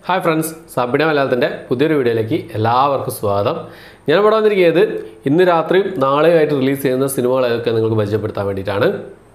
hi friends Sabina മലയാളത്തിൻ്റെ പുതിയൊരു വീഡിയോയിലേക്ക് എല്ലാവർക്കും സ്വാഗതം ഞാൻ ഇവിടെ വന്നിരിക്കുന്നത് ഇന്ന് രാത്രിയും നാളെയുമായിട്ട് റിലീസ് ചെയ്യുന്ന സിനിമകളൊക്കെ നിങ്ങൾക്ക് പരിചയപ്പെടുത്താൻ വേണ്ടിയിട്ടാണ്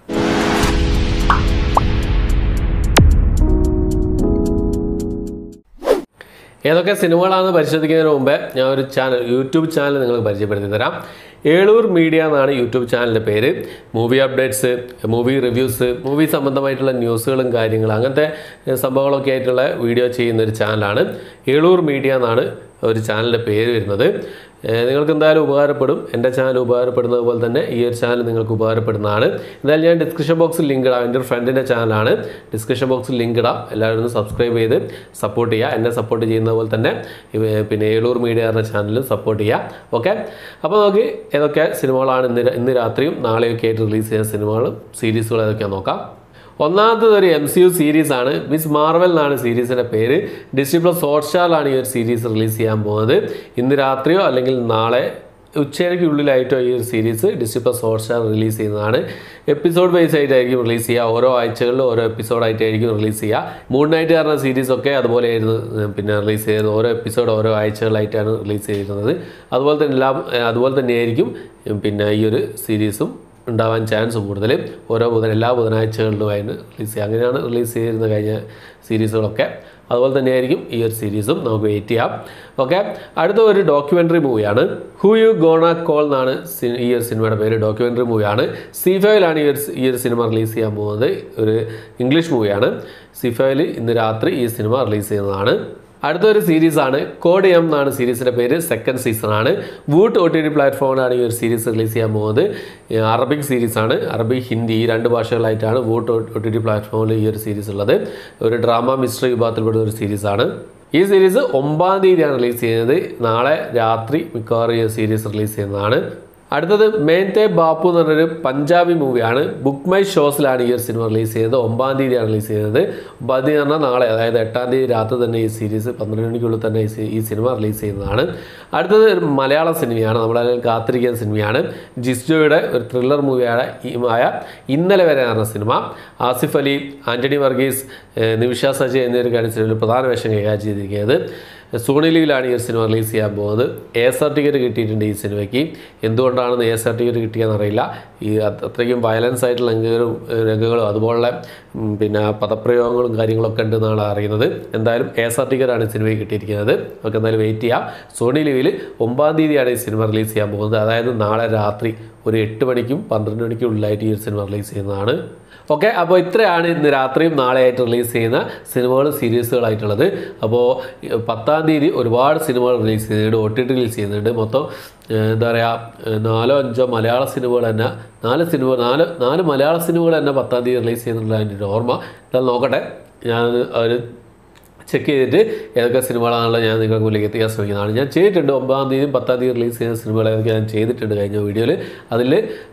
ഏതൊക്കെ സിനിമകളാണെന്ന് പരിശോധിക്കുന്നതിന് മുമ്പേ ഞാൻ ഒരു ചാനൽ യൂട്യൂബ് ചാനൽ നിങ്ങൾക്ക് പരിചയപ്പെടുത്തി തരാം ഏളൂർ മീഡിയ എന്നാണ് യൂട്യൂബ് ചാനലിൻ്റെ പേര് movie updates movie reviews movie സംബന്ധമായിട്ടുള്ള ന്യൂസുകളും കാര്യങ്ങളും അങ്ങനത്തെ ഏഹ്, സംഭവങ്ങളൊക്കെ ആയിട്ടുള്ള വീഡിയോ ചെയ്യുന്ന ഒരു ചാനലാണ് ഏളൂർ മീഡിയ എന്നാണ് ഒരു ചാനലിൻ്റെ പേര് വരുന്നത് ഏഹ്, നിങ്ങൾക്ക് എന്തായാലും ഉപകാരപ്പെടും എൻ്റെ ചാനൽ ഉപകാരപ്പെടുന്നത് പോലെ തന്നെ ഈ ഒരു ചാനൽ നിങ്ങൾക്ക് ഉപകാരപ്പെടുന്നതാണ് എന്തായാലും ഞാൻ ഡിസ്ക്രിപ്ഷൻ ബോക്സിൽ ലിങ്ക് ഇടാം എൻ്റെ ഒരു ഫ്രണ്ടിൻ്റെ ചാനലാണ് ഡിസ്ക്രിപ്ഷൻ ബോക്സിൽ ലിങ്ക് ഇടാം എല്ലാവരും ഒന്ന് സബ്സ്ക്രൈബ് ചെയ്ത് സപ്പോർട്ട് ചെയ്യുക എന്നെ സപ്പോർട്ട് ചെയ്യുന്ന പോലെ തന്നെ ഇവ- പിന്നെ ഏളൂർ മീഡിയ എന്ന ചാനലും സപ്പോർട്ട് ചെയ്യുക ഓക്കെ അപ്പോൾ നമുക്ക് ഏതൊക്കെ സിനിമകളാണ് ഇന്ന് ര- ഇന്ന് രാത്രിയും നാളെയൊക്കെ ആയിട്ട് റിലീസ് ചെയ്യുന്ന സിനിമകളും സീരീസുകളും ഏതൊക്കെയാണെന്ന് നോക്കാം ഒന്നാമത്തത് ഒരു എം സി യു സീരീസ് ആണ് മിസ് മാർവൽ എന്നാണ് സീരീസിൻ്റെ പേര് ഡിസ്നി പ്ലസ് ഹോട്ട്സ്റ്റാറിലാണ് ഈ ഒരു സീരീസ് റിലീസ് ചെയ്യാൻ പോകുന്നത് ഇന്ന് രാത്രിയോ അല്ലെങ്കിൽ നാളെ ഉച്ചയ്ക്കുള്ളിലായിട്ടോ ഈ ഒരു series Disney plus Hotstar release ചെയ്യുന്നതാണ് എപ്പിസോഡ് വൈസ് ആയിട്ടായിരിക്കും റിലീസ് ചെയ്യുക ഓരോ ആഴ്ചകളിലും ഓരോ എപ്പിസോഡായിട്ടായിരിക്കും റിലീസ് ചെയ്യുക മൂൺ നൈറ്റ് കാരണം സീരീസൊക്കെ അതുപോലെ ആയിരുന്നു ഏഹ്, പിന്നെ റിലീസ് ചെയ്തത് ഓരോ എപ്പിസോഡ് ഓരോ ആഴ്ചകളായിട്ടാണ് റിലീസ് ചെയ്തിരുന്നത് അതുപോലെ തന്നെ എല്ലാം ഏഹ്, അതുപോലെ തന്നെയായിരിക്കും ഏഹ്, പിന്നെ ഈ ഒരു സീരീസും ഉണ്ടാവാൻ ചാൻസ് കൂടുതൽ ഓരോ ബുധൻ എല്ലാ ബുധനാഴ്ചകളിലുമായിട്ട് റിലീസ് ചെയ്യുക അങ്ങനെയാണ് റിലീസ് ചെയ്തിരുന്ന കഴിഞ്ഞ സീരീസുകളൊക്കെ അതുപോലെ തന്നെയായിരിക്കും ഈ ഒരു സീരീസും നമുക്ക് വെയിറ്റ് ചെയ്യാം ഓക്കെ അടുത്ത ഒരു ഡോക്യുമെൻ്ററി മൂവിയാണ് ഹു യു ഗോണ കോൾ എന്നാണ് സി- ഈ ഒരു സിനിമയുടെ പേര് ഡോക്യുമെൻ്ററി മൂവിയാണ് സി ഫൈവിലാണ് ഈ ഒരു സ്- ഈ ഒരു സിനിമ റിലീസ് ചെയ്യാൻ പോകുന്നത് ഒരു ഇംഗ്ലീഷ് മൂവിയാണ് സി ഫൈവിൽ ഇന്ന് രാത്രി ഈ സിനിമ റിലീസ് ചെയ്യുന്നതാണ് അടുത്തൊരു സീരീസാണ് കോഡ് എം എന്നാണ് സീരീസിൻ്റെ പേര് സെക്കൻഡ് സീസണാണ് വൂട്ട് ഒ ടി ടി പ്ലാറ്റ്ഫോമിലാണ് ഈ ഒരു സീരീസ് റിലീസ് ചെയ്യാൻ പോകുന്നത് ഈ അറബിക് സീരീസാണ് അറബിക് ഹിന്ദി ഈ രണ്ട് ഭാഷകളായിട്ടാണ് വൂട്ട് ഒ ടി ടി പ്ലാറ്റ്ഫോമിൽ ഈ ഒരു സീരീസ് ഉള്ളത് ഒരു ഡ്രാമ മിസ്റ്ററി വിഭാഗത്തിൽപ്പെടുന്ന ഒരു സീരീസാണ് ഈ സീരീസ് ഒമ്പതാം തീയതിയാണ് റിലീസ് ചെയ്യുന്നത് നാളെ രാത്രി മിക്കവാറും ഈ സീരീസ് റിലീസ് ചെയ്യുന്നതാണ് അടുത്തത് മേൻതെ ബാപ്പു എന്ന് പറഞ്ഞൊരു പഞ്ചാബി മൂവിയാണ് ബുക്ക് മൈ ഷോസിലാണ് ഈ ഒരു സിനിമ റിലീസ് ചെയ്തത് ഒമ്പതാം തീയതിയാണ് റിലീസ് ചെയ്യുന്നത് ഒമ്പതാം തീയതി എന്ന് പറഞ്ഞാൽ നാളെ അതായത് എട്ടാം തീയതി രാത്രി തന്നെ ഈ സീരീസ് പന്ത്രണ്ട് മണിക്കുള്ളിൽ തന്നെ ഈ സി- ഈ സിനിമ റിലീസ് ചെയ്യുന്നതാണ് അടുത്തത് ഒരു മലയാള സിനിമയാണ് നമ്മളതിൽ കാത്തിരിക്കുന്ന സിനിമയാണ് ജിസ്ജോയുടെ ഒരു ത്രില്ലർ മൂവിയാണ് ഈ ആയ ഇന്നലെ വരെ എന്ന സിനിമ ആസിഫ് അലി ആൻ്റണി വർഗീസ് ഏഹ് നിമിഷ സജി എന്നിവർക്കാണ് സിനിമയിൽ പ്രധാന വേഷം കൈകാര്യം ചെയ്തിരിക്കുന്നത് സോണി ലീവിലാണ് ഈ ഒരു സിനിമ റിലീസ് ചെയ്യാൻ പോകുന്നത് എ എസ് ആർ ടിക്കറ്റ് കിട്ടിയിട്ടുണ്ട് ഈ സിനിമയ്ക്ക് എന്തുകൊണ്ടാണെന്ന് എ എസ് ആർ ടിക്കറ്റ് കിട്ടിയെന്ന് അറിയില്ല ഈ അത് അത്രയ്ക്കും വയലൻസ് ആയിട്ടുള്ള രംഗങ്ങളും രംഗങ്ങളും അതുപോലുള്ള ഉം, പിന്നെ പദപ്രയോഗങ്ങളും കാര്യങ്ങളൊക്കെ ഉണ്ടെന്നാണ് അറിയുന്നത് എന്തായാലും എ എസ് ആർ ടിക്കറ്റാണ് ഈ സിനിമയ്ക്ക് കിട്ടിയിരിക്കുന്നത് നമുക്ക് എന്തായാലും വെയിറ്റ് ചെയ്യാം സോണി ലീവിൽ ഒമ്പതാം തീയതിയാണ് ഈ സിനിമ റിലീസ് ചെയ്യാൻ പോകുന്നത് അതായത് നാളെ രാത്രി ഒരു എട്ട് മണിക്കും പന്ത്രണ്ട് മണിക്കും ഉള്ളിലായിട്ട് ഈ ഒരു സിനിമ റിലീസ് ചെയ്യുന്നതാണ് ഓക്കെ അപ്പോൾ ഇത്രയാണ് ഇന്ന് രാത്രിയും നാളെയായിട്ട് റിലീസ് ചെയ്യുന്ന സിനിമകളും സീരീസുകളായിട്ടുള്ളത് അപ്പോൾ ഏഹ്, പത്താം തീയതി ഒരുപാട് സിനിമകൾ റിലീസ് ചെയ്യുന്നുണ്ട് ഒ ടി ടി റിലീസ് ചെയ്യുന്നുണ്ട് മൊത്തം ഏഹ്, എന്താ പറയുക ഏഹ്, നാലോ അഞ്ചോ മലയാള സിനിമകൾ തന്നെ നാല് സിനിമ നാല് നാല് മലയാള സിനിമകൾ തന്നെ പത്താം തീയതി റിലീസ് ചെയ്യുന്നുള്ള എൻ്റെ ഒരു ഓർമ്മ എന്തായാലും നോക്കട്ടെ ഞാൻ ഒരു ചെക്ക് ചെയ്തിട്ട് ഏതൊക്കെ സിനിമകളാണുള്ളത് ഞാൻ നിങ്ങൾക്ക് മുന്നിലേക്ക് എത്തിക്കാൻ ശ്രമിക്കുന്നതാണ് ഞാൻ ചെയ്തിട്ടുണ്ട് ഒമ്പതാം തീയതിയും പത്താം തീയതി റിലീസ് ചെയ്യുന്ന സിനിമകൾ ഏതൊക്കെ ഞാൻ ചെയ്തിട്ടുണ്ട് കഴിഞ്ഞ വീഡിയോയിൽ അതിൽ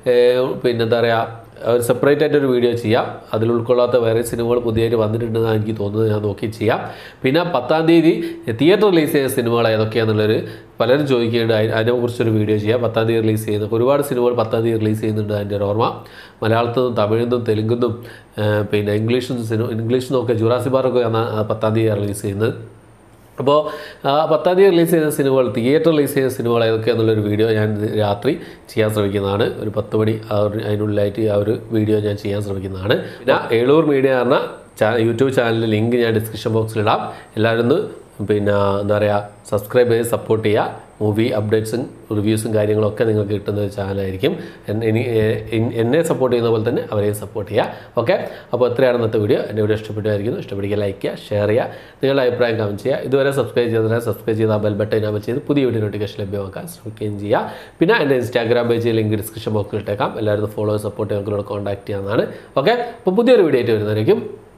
പിന്നെ എന്താ പറയുക ഒരു സെപ്പറേറ്റ് ആയിട്ട് ഒരു വീഡിയോ ചെയ്യാം അതിൽ ഉൾക്കൊള്ളാത്ത വേറെ സിനിമകൾ പുതിയതായിട്ട് വന്നിട്ടുണ്ടെന്നാണ് എനിക്ക് തോന്നുന്നത് ഞാൻ നോക്കി ചെയ്യാം പിന്നെ പത്താം തീയതി തിയേറ്റർ റിലീസ് ചെയ്യുന്ന സിനിമകൾ ഏതൊക്കെയാണെന്നുള്ളൊരു പലരും ചോദിക്കുന്നുണ്ട് അതിനെ അതിനെക്കുറിച്ചൊരു വീഡിയോ ചെയ്യാം പത്താം തീയതി റിലീസ് ചെയ്യുന്ന ഒരുപാട് സിനിമകൾ പത്താം തീയതി റിലീസ് ചെയ്യുന്നുണ്ട് അതിൻ്റെ ഒരു ഓർമ്മ മലയാളത്തിൽ നിന്നും തമിഴിൽ നിന്നും തെലുങ്കിൽ നിന്നും ഏഹ് പിന്നെ ഇംഗ്ലീഷിൽ നിന്നും സിനിമ ഇംഗ്ലീഷിൽ നിന്നൊക്കെ ജുറാസി പാർക്കൊക്കെ ആണ് ആ പത്താം തീയതി റിലീസ് ചെയ്യുന്നത് അപ്പോൾ ആ പത്താം തീയതി റിലീസ് ചെയ്യുന്ന സിനിമകൾ തിയേറ്റർ റിലീസ് ചെയ്യുന്ന സിനിമകൾ ഏതൊക്കെയാണെന്നുള്ളൊരു വീഡിയോ ഞാൻ ഇന്ന് രാത്രി ചെയ്യാൻ ശ്രമിക്കുന്നതാണ് ഒരു പത്ത് മണി ആ ഒരു അതിനുള്ളിലായിട്ട് ആ ഒരു വീഡിയോ ഞാൻ ചെയ്യാൻ ശ്രമിക്കുന്നതാണ് പിന്നെ ഏളൂർ മീഡിയ എന്ന ചാ യൂട്യൂബ് ചാനലിൻ്റെ ലിങ്ക് ഞാൻ ഡിസ്ക്രിപ്ഷൻ ബോക്സിൽ ഇടാം എല്ലാവരും ഒന്ന് പിന്നെ എന്താ പറയുക സബ്സ്ക്രൈബ് ചെയ്ത് സപ്പോർട്ട് ചെയ്യുക മൂവി അപ്ഡേറ്റ്സും റിവ്യൂസും കാര്യങ്ങളൊക്കെ നിങ്ങൾക്ക് കിട്ടുന്ന ഒരു ചാനലായിരിക്കും എന്നെ ഇനി ഏ- എൻ- എന്നെ സപ്പോർട്ട് ചെയ്യുന്ന പോലെ തന്നെ അവരെയും സപ്പോർട്ട് ചെയ്യുക ഓക്കെ അപ്പോൾ എത്രയാണ് ഇന്നത്തെ വീഡിയോ എൻ്റെ വീഡിയോ ഇഷ്ടപ്പെട്ടായിരിക്കുന്നു ഇഷ്ടപ്പെടുക ലൈക്ക് ചെയ്യുക ഷെയർ ചെയ്യുക നിങ്ങളുടെ അഭിപ്രായം കമൻറ്റ് ചെയ്യുക ഇതുവരെ സബ്സ്ക്രൈബ് ചെയ്തതിനെ സബ്സ്ക്രൈബ് ചെയ്ത ബെൽ ബട്ടൺ ഇനാമൽ ചെയ്ത് പുതിയ വീഡിയോ നോട്ടിഫിക്കേഷൻ ലഭ്യമാക്കാൻ ശ്രമിക്കുകയും ചെയ്യുക പിന്നെ എൻ്റെ ഇൻസ്റ്റാഗ്രാം പേജ് ലിങ്ക് ഡിസ്ക്രിപ്ഷൻ ബോക്സിൽ ഇട്ടേക്കാം എല്ലാവരും ഫോളോ സപ്പോർട്ട് ഞങ്ങളോട് കോൺടാക്ട് ചെയ്യാവുന്നതാണ് ഓക്കെ അപ്പോൾ പുതിയൊരു വീഡിയോ ആയിട്ട് വരുന്നതായിരിക്കും